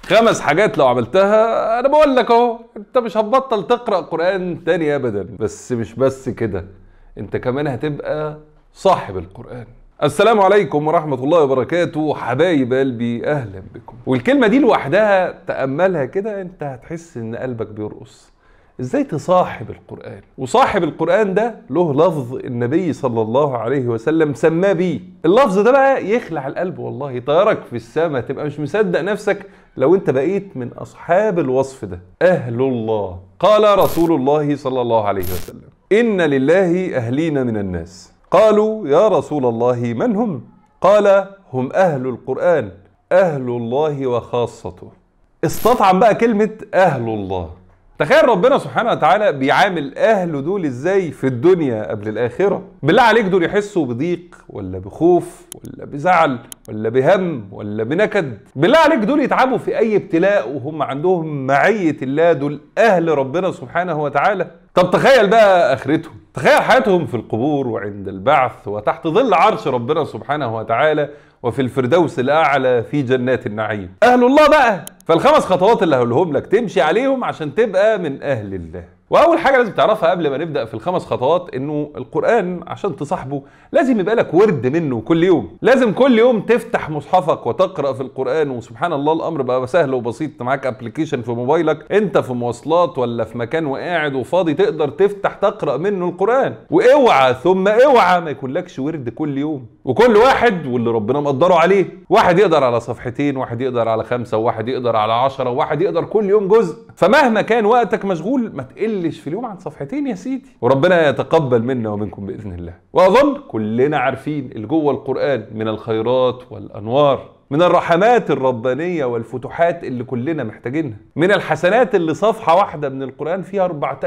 خمس حاجات لو عملتها انا بقول لك اهو انت مش هتبطل تقرا قران تاني ابدا بس مش بس كده انت كمان هتبقى صاحب القران السلام عليكم ورحمة الله وبركاته حبايب قلبي أهلا بكم والكلمة دي لوحدها تأملها كده أنت هتحس إن قلبك بيرقص ازاي تصاحب القرآن وصاحب القرآن ده له لفظ النبي صلى الله عليه وسلم سماه بيه اللفظ ده بقى يخلع القلب والله يطيرك في السماء تبقى مش مصدق نفسك لو انت بقيت من اصحاب الوصف ده اهل الله قال رسول الله صلى الله عليه وسلم ان لله اهلين من الناس قالوا يا رسول الله من هم قال هم اهل القرآن اهل الله وخاصته استطعم بقى كلمة اهل الله تخيل ربنا سبحانه وتعالى بيعامل اهله دول ازاي في الدنيا قبل الاخره بالله عليك دول يحسوا بضيق ولا بخوف ولا بزعل ولا بهم ولا بنكد بالله عليك دول يتعبوا في اي ابتلاء وهم عندهم معيه الله دول اهل ربنا سبحانه وتعالى طب تخيل بقى اخرتهم تخيل حياتهم في القبور وعند البعث وتحت ظل عرش ربنا سبحانه وتعالى وفي الفردوس الاعلى في جنات النعيم اهل الله بقى فالخمس خطوات اللي هقولهم لك تمشي عليهم عشان تبقى من اهل الله واول حاجه لازم تعرفها قبل ما نبدا في الخمس خطوات انه القران عشان تصاحبه لازم يبقى لك ورد منه كل يوم لازم كل يوم تفتح مصحفك وتقرا في القران وسبحان الله الامر بقى سهل وبسيط معاك ابلكيشن في موبايلك انت في مواصلات ولا في مكان وقاعد وفاضي تقدر تفتح تقرا منه القران واوعى ثم اوعى ما يكونلكش ورد كل يوم وكل واحد واللي ربنا مقدره عليه واحد يقدر على صفحتين واحد يقدر على خمسة وواحد يقدر على عشرة وواحد يقدر كل يوم جزء فمهما كان وقتك مشغول ما تقلش في اليوم عن صفحتين يا سيدي وربنا يتقبل منا ومنكم بإذن الله وأظن كلنا عارفين اللي جوه القرآن من الخيرات والأنوار من الرحمات الربانية والفتوحات اللي كلنا محتاجينها من الحسنات اللي صفحة واحدة من القرآن فيها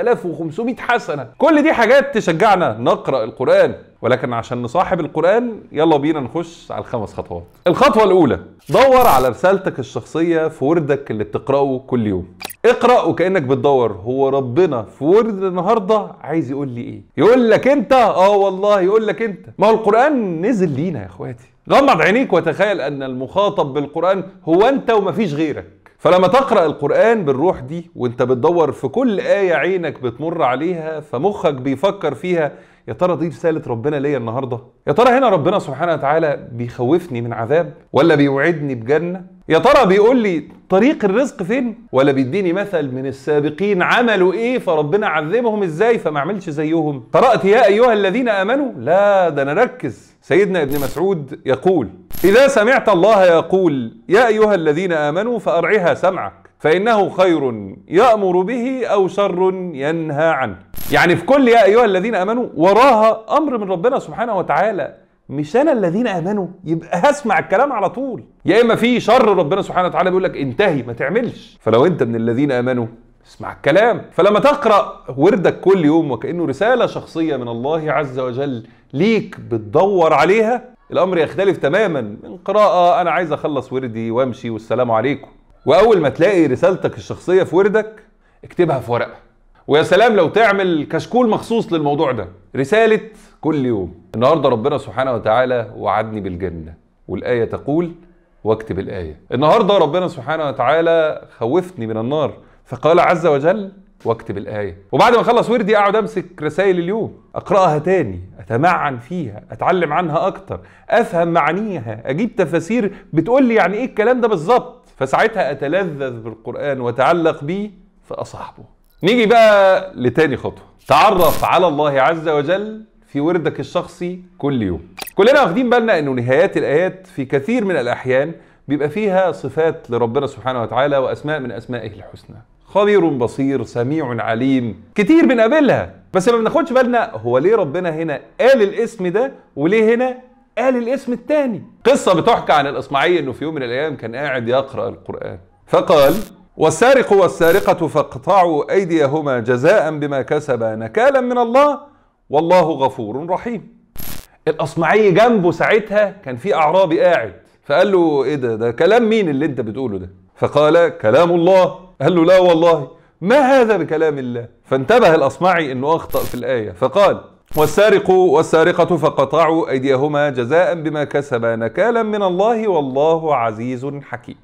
4500 حسنة كل دي حاجات تشجعنا نقرأ القرآن ولكن عشان نصاحب القرآن يلا بينا نخش على الخمس خطوات الخطوة الأولى دور على رسالتك الشخصية في وردك اللي بتقرأه كل يوم اقرأ وكأنك بتدور هو ربنا في ورد النهاردة عايز يقول لي ايه يقول لك انت اه والله يقول لك انت ما هو القرآن نزل لينا يا اخواتي غمض عينيك وتخيل ان المخاطب بالقرآن هو انت ومفيش غيرك فلما تقرأ القرآن بالروح دي وانت بتدور في كل آية عينك بتمر عليها فمخك بيفكر فيها يا ترى دي رسالة ربنا ليا النهاردة؟ يا ترى هنا ربنا سبحانه وتعالى بيخوفني من عذاب ولا بيوعدني بجنة؟ يا ترى بيقول لي طريق الرزق فين؟ ولا بيديني مثل من السابقين عملوا ايه فربنا عذبهم ازاي فما اعملش زيهم؟ قرأت يا ايها الذين امنوا؟ لا ده انا ركز سيدنا ابن مسعود يقول إذا سمعت الله يقول يا أيها الذين آمنوا فأرعها سمعك فإنه خير يأمر به أو شر ينهى عنه يعني في كل يا أيها الذين آمنوا وراها أمر من ربنا سبحانه وتعالى مش أنا الذين آمنوا يبقى هسمع الكلام على طول يا إما في شر ربنا سبحانه وتعالى بيقول لك انتهي ما تعملش فلو أنت من الذين آمنوا اسمع الكلام فلما تقرأ وردك كل يوم وكأنه رسالة شخصية من الله عز وجل ليك بتدور عليها الأمر يختلف تماما من قراءة أنا عايز أخلص وردي وأمشي والسلام عليكم وأول ما تلاقي رسالتك الشخصية في وردك اكتبها في ورقة ويا سلام لو تعمل كشكول مخصوص للموضوع ده رسالة كل يوم النهاردة ربنا سبحانه وتعالى وعدني بالجنة والآية تقول واكتب الآية النهاردة ربنا سبحانه وتعالى خوفني من النار فقال عز وجل واكتب الآية وبعد ما اخلص وردي اقعد امسك رسائل اليوم اقراها تاني اتمعن فيها اتعلم عنها اكتر افهم معانيها اجيب تفاسير بتقول لي يعني ايه الكلام ده بالظبط فساعتها اتلذذ بالقرآن واتعلق بيه فاصاحبه نيجي بقى لتاني خطوة تعرف على الله عز وجل في وردك الشخصي كل يوم كلنا واخدين بالنا انه نهايات الايات في كثير من الاحيان بيبقى فيها صفات لربنا سبحانه وتعالى واسماء من اسمائه الحسنى خبير بصير سميع عليم كتير بنقابلها بس ما بناخدش بالنا هو ليه ربنا هنا قال الاسم ده وليه هنا قال الاسم التاني قصة بتحكى عن الإصمعي أنه في يوم من الأيام كان قاعد يقرأ القرآن فقال والسارق والسارقة فاقطعوا أيديهما جزاء بما كسبا نكالا من الله والله غفور رحيم الأصمعي جنبه ساعتها كان في أعرابي قاعد فقال له إيه ده ده كلام مين اللي أنت بتقوله ده فقال كلام الله قال له لا والله ما هذا بكلام الله فانتبه الأصمعي أنه أخطأ في الآية فقال والسارق والسارقة فقطعوا أيديهما جزاء بما كسبا نكالا من الله والله عزيز حكيم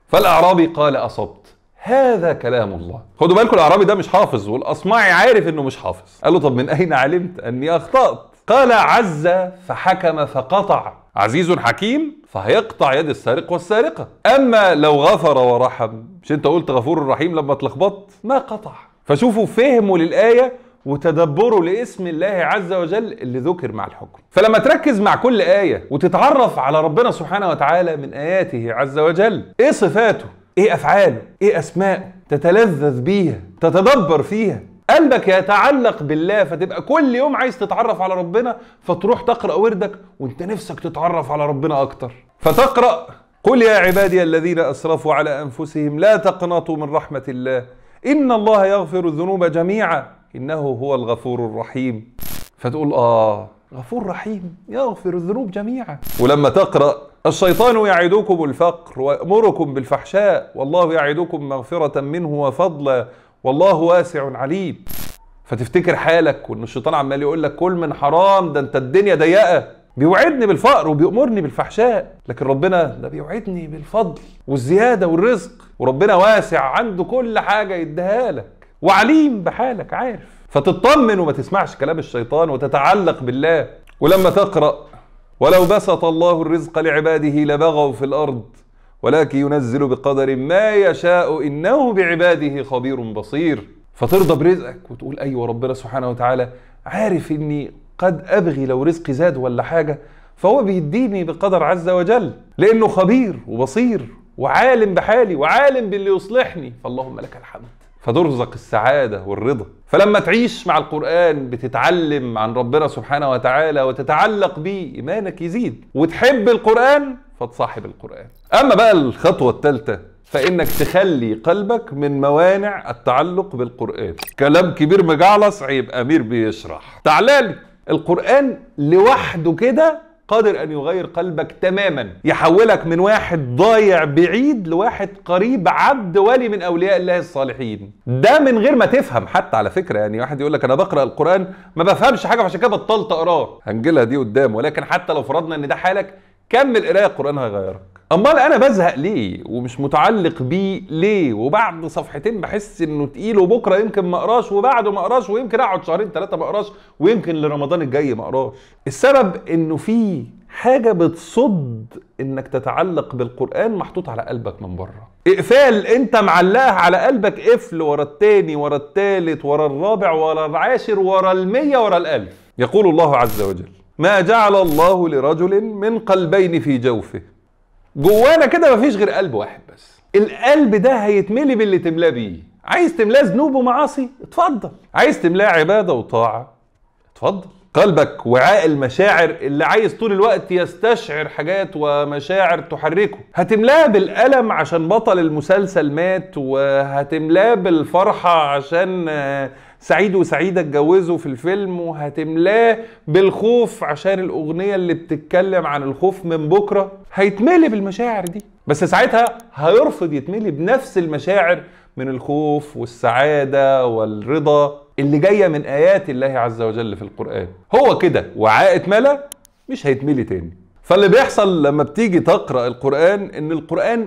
فالاعرابي قال اصبت هذا كلام الله خدوا بالكم الاعرابي ده مش حافظ والاصمعي عارف انه مش حافظ قال له طب من اين علمت اني اخطات قال عز فحكم فقطع عزيز حكيم فهيقطع يد السارق والسارقة أما لو غفر ورحم مش أنت قلت غفور رحيم لما اتلخبطت ما قطع فشوفوا فهموا للآية وتدبروا لاسم الله عز وجل اللي ذكر مع الحكم فلما تركز مع كل آية وتتعرف على ربنا سبحانه وتعالى من آياته عز وجل إيه صفاته إيه أفعاله إيه أسماءه تتلذذ بيها تتدبر فيها قلبك يتعلق بالله فتبقى كل يوم عايز تتعرف على ربنا فتروح تقرا وردك وانت نفسك تتعرف على ربنا اكتر فتقرا قل يا عبادي الذين اسرفوا على انفسهم لا تقنطوا من رحمه الله ان الله يغفر الذنوب جميعا انه هو الغفور الرحيم فتقول اه غفور رحيم يغفر الذنوب جميعا ولما تقرا الشيطان يعدكم الفقر ويامركم بالفحشاء والله يعدكم مغفره منه وفضلا والله واسع عليم فتفتكر حالك وان الشيطان عمال يقول لك كل من حرام ده انت الدنيا ضيقه بيوعدني بالفقر وبيأمرني بالفحشاء لكن ربنا ده بيوعدني بالفضل والزياده والرزق وربنا واسع عنده كل حاجه يديها لك وعليم بحالك عارف فتطمن وما تسمعش كلام الشيطان وتتعلق بالله ولما تقرأ ولو بسط الله الرزق لعباده لبغوا في الأرض ولكن ينزل بقدر ما يشاء انه بعباده خبير بصير فترضى برزقك وتقول ايوه ربنا سبحانه وتعالى عارف اني قد ابغي لو رزقي زاد ولا حاجه فهو بيديني بقدر عز وجل لانه خبير وبصير وعالم بحالي وعالم باللي يصلحني فاللهم لك الحمد فترزق السعادة والرضا فلما تعيش مع القرآن بتتعلم عن ربنا سبحانه وتعالى وتتعلق بيه إيمانك يزيد وتحب القرآن فتصاحب القرآن أما بقى الخطوة الثالثة فإنك تخلي قلبك من موانع التعلق بالقرآن كلام كبير مجعلص عيب أمير بيشرح تعالى القرآن لوحده كده قادر ان يغير قلبك تماما يحولك من واحد ضايع بعيد لواحد قريب عبد ولي من اولياء الله الصالحين ده من غير ما تفهم حتى على فكره يعني واحد يقول لك انا بقرا القران ما بفهمش حاجه عشان كده بطلت اقراه هنجيلها دي قدام ولكن حتى لو فرضنا ان ده حالك كمل قرايه القران هيغيرك امال انا بزهق ليه ومش متعلق بيه ليه وبعد صفحتين بحس انه تقيل وبكره يمكن ما اقراش وبعده ما اقراش ويمكن اقعد شهرين ثلاثه ما اقراش ويمكن لرمضان الجاي ما اقراش السبب انه في حاجه بتصد انك تتعلق بالقران محطوط على قلبك من بره اقفال انت معلقها على قلبك قفل ورا التاني ورا التالت ورا الرابع ورا العاشر ورا المية ورا الالف يقول الله عز وجل ما جعل الله لرجل من قلبين في جوفه جوانا كده مفيش غير قلب واحد بس القلب ده هيتملي باللي تملاه بيه عايز تملاه ذنوب ومعاصي اتفضل عايز تملاه عباده وطاعه اتفضل قلبك وعاء المشاعر اللي عايز طول الوقت يستشعر حاجات ومشاعر تحركه هتملاه بالألم عشان بطل المسلسل مات وهتملاه بالفرحة عشان سعيد وسعيدة اتجوزوا في الفيلم وهتملاه بالخوف عشان الأغنية اللي بتتكلم عن الخوف من بكرة هيتملي بالمشاعر دي بس ساعتها هيرفض يتملي بنفس المشاعر من الخوف والسعادة والرضا اللي جاية من آيات الله عز وجل في القرآن هو كده وعاء اتملى مش هيتملي تاني فاللي بيحصل لما بتيجي تقرا القران ان القران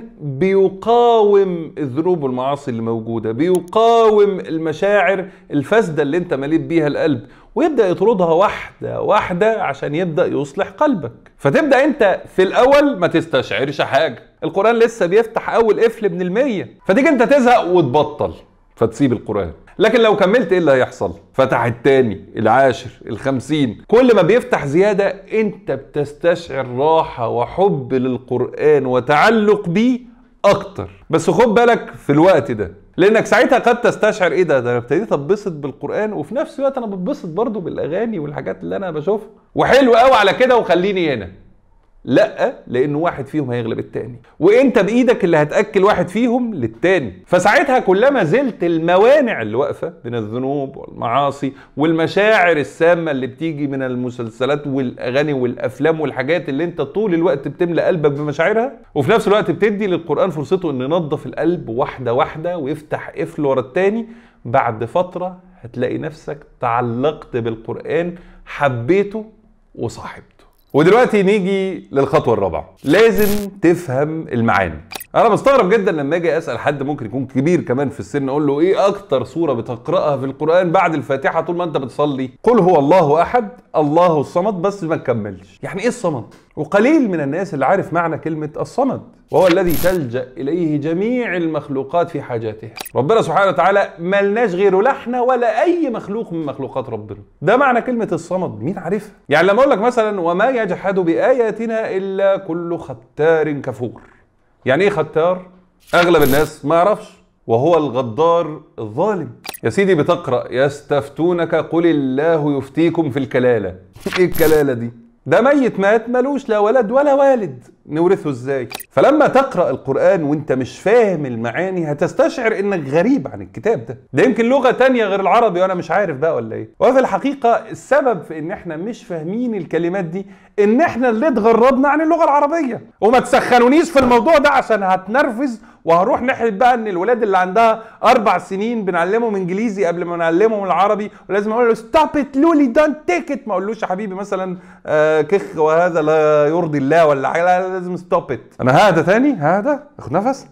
بيقاوم الذنوب والمعاصي اللي موجوده بيقاوم المشاعر الفاسده اللي انت مليت بيها القلب ويبدا يطردها واحده واحده عشان يبدا يصلح قلبك فتبدا انت في الاول ما تستشعرش حاجه القران لسه بيفتح اول قفل من المية فتيجي انت تزهق وتبطل فتسيب القران لكن لو كملت ايه اللي هيحصل فتح التاني العاشر الخمسين كل ما بيفتح زيادة انت بتستشعر راحة وحب للقرآن وتعلق بيه اكتر بس خد بالك في الوقت ده لانك ساعتها قد تستشعر ايه ده ده انا ابتديت اتبسط بالقران وفي نفس الوقت انا بتبسط برضه بالاغاني والحاجات اللي انا بشوفها وحلو قوي على كده وخليني هنا لا لان واحد فيهم هيغلب التاني وانت بايدك اللي هتاكل واحد فيهم للتاني فساعتها كلما زلت الموانع اللي واقفه من الذنوب والمعاصي والمشاعر السامه اللي بتيجي من المسلسلات والاغاني والافلام والحاجات اللي انت طول الوقت بتملى قلبك بمشاعرها وفي نفس الوقت بتدي للقران فرصته انه ينظف القلب واحده واحده ويفتح قفل ورا التاني بعد فتره هتلاقي نفسك تعلقت بالقران حبيته وصاحبته ودلوقتي نيجي للخطوة الرابعة لازم تفهم المعاني انا بستغرب جدا لما اجي اسال حد ممكن يكون كبير كمان في السن اقول له ايه اكتر سوره بتقراها في القران بعد الفاتحه طول ما انت بتصلي قل هو الله احد الله الصمد بس ما تكملش يعني ايه الصمد وقليل من الناس اللي عارف معنى كلمه الصمد وهو الذي تلجا اليه جميع المخلوقات في حاجاتها ربنا سبحانه وتعالى ملناش غيره لا احنا ولا اي مخلوق من مخلوقات ربنا ده معنى كلمه الصمد مين عارفها يعني لما اقول لك مثلا وما يجحد باياتنا الا كل ختار كفور يعني ايه ختار اغلب الناس ما يعرفش وهو الغدار الظالم يا سيدي بتقرا يستفتونك قل الله يفتيكم في الكلاله ايه الكلاله دي ده ميت مات ملوش لا ولد ولا والد نورثه ازاي فلما تقرا القران وانت مش فاهم المعاني هتستشعر انك غريب عن الكتاب ده ده يمكن لغه تانية غير العربي وانا مش عارف بقى ولا ايه وفي الحقيقه السبب في ان احنا مش فاهمين الكلمات دي ان احنا اللي اتغربنا عن اللغه العربيه وما تسخنونيش في الموضوع ده عشان هتنرفز وهروح ناحيه بقى ان الولاد اللي عندها اربع سنين بنعلمهم انجليزي قبل ما نعلمهم العربي ولازم اقول له ستوب ات لولي دونت تيك ات ما اقولوش يا حبيبي مثلا آه كخ وهذا لا يرضي الله ولا حاجه لا لازم ستوب ات انا هذا تاني هذا اخد نفس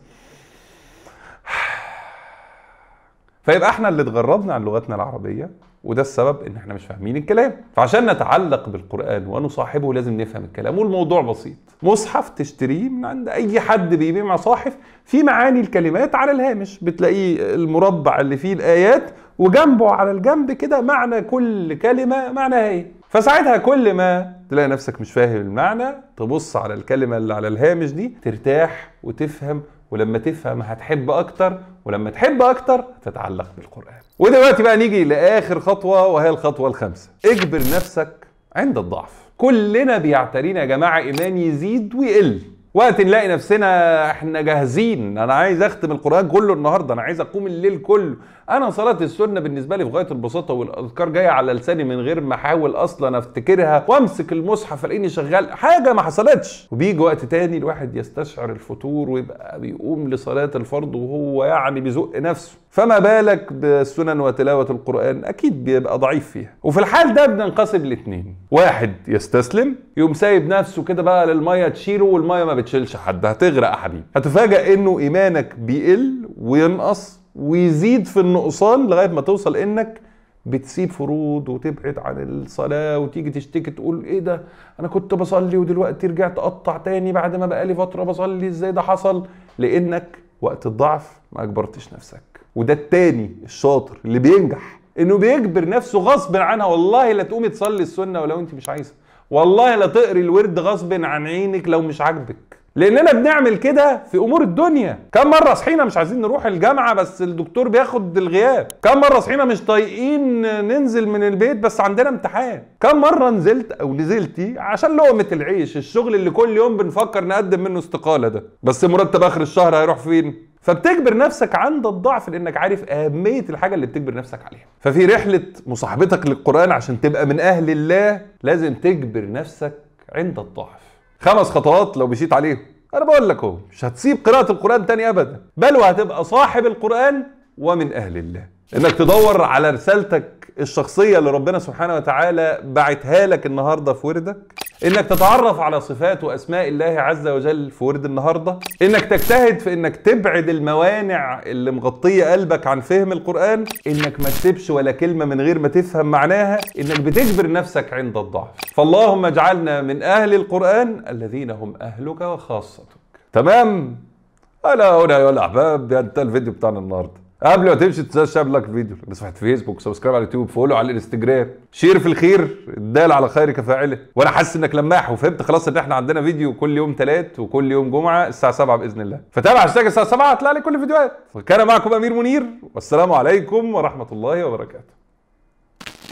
فيبقى احنا اللي اتغربنا عن لغتنا العربيه وده السبب ان احنا مش فاهمين الكلام فعشان نتعلق بالقران ونصاحبه لازم نفهم الكلام والموضوع بسيط مصحف تشتريه من عند اي حد بيبيع مصاحف في معاني الكلمات على الهامش بتلاقيه المربع اللي فيه الايات وجنبه على الجنب كده معنى كل كلمه معناها ايه فساعتها كل ما تلاقي نفسك مش فاهم المعنى تبص على الكلمه اللي على الهامش دي ترتاح وتفهم ولما تفهم هتحب اكتر ولما تحب اكتر تتعلق بالقران ودلوقتي بقى نيجي لاخر خطوه وهي الخطوه الخامسه اجبر نفسك عند الضعف كلنا بيعترينا يا جماعه ايمان يزيد ويقل وقت نلاقي نفسنا احنا جاهزين انا عايز اختم القران كله النهارده انا عايز اقوم الليل كله انا صلاه السنه بالنسبه لي في غايه البساطه والاذكار جايه على لساني من غير ما احاول اصلا افتكرها وامسك المصحف الاقيني شغال حاجه ما حصلتش وبيجي وقت تاني الواحد يستشعر الفتور ويبقى بيقوم لصلاه الفرض وهو يعني بيزق نفسه فما بالك بالسنن وتلاوه القران اكيد بيبقى ضعيف فيها وفي الحال ده بننقسم لاثنين واحد يستسلم يقوم سايب نفسه كده بقى للميه تشيله والميه ما بتشيلش حد هتغرق يا حبيبي هتفاجئ انه ايمانك بيقل وينقص ويزيد في النقصان لغايه ما توصل انك بتسيب فروض وتبعد عن الصلاه وتيجي تشتكي تقول ايه ده انا كنت بصلي ودلوقتي رجعت اقطع تاني بعد ما بقالي فتره بصلي ازاي ده حصل لانك وقت الضعف ما اجبرتش نفسك وده التاني الشاطر اللي بينجح انه بيجبر نفسه غصب عنها والله لا تقومي تصلي السنه ولو انت مش عايزه والله لا تقري الورد غصب عن عينك لو مش عاجبك لاننا بنعمل كده في امور الدنيا كم مره صحينا مش عايزين نروح الجامعه بس الدكتور بياخد الغياب كم مره صحينا مش طايقين ننزل من البيت بس عندنا امتحان كم مره نزلت او نزلتي عشان لقمه العيش الشغل اللي كل يوم بنفكر نقدم منه استقاله ده بس مرتب اخر الشهر هيروح فين فبتجبر نفسك عند الضعف لانك عارف اهميه الحاجه اللي بتجبر نفسك عليها ففي رحله مصاحبتك للقران عشان تبقى من اهل الله لازم تجبر نفسك عند الضعف خمس خطوات لو مشيت عليهم انا بقول لك اهو مش هتسيب قراءه القران تاني ابدا بل وهتبقى صاحب القران ومن اهل الله انك تدور على رسالتك الشخصيه اللي ربنا سبحانه وتعالى بعتها لك النهارده في وردك انك تتعرف على صفات واسماء الله عز وجل في ورد النهارده انك تجتهد في انك تبعد الموانع اللي مغطيه قلبك عن فهم القران انك ما تسيبش ولا كلمه من غير ما تفهم معناها انك بتجبر نفسك عند الضعف فاللهم اجعلنا من اهل القران الذين هم اهلك وخاصتك تمام انا هنا يا الاحباب ده انتهى الفيديو بتاعنا النهارده قبل ما تمشي تنساش تعمل لايك الفيديو صفحه فيسبوك سبسكرايب على اليوتيوب فولو على الانستجرام شير في الخير الدال على خير كفاعله وانا حاسس انك لماح وفهمت خلاص ان احنا عندنا فيديو كل يوم ثلاث وكل يوم جمعه الساعه 7 باذن الله فتابع هاشتاج الساعه 7 هتلاقي لي كل الفيديوهات وكان معكم امير منير والسلام عليكم ورحمه الله وبركاته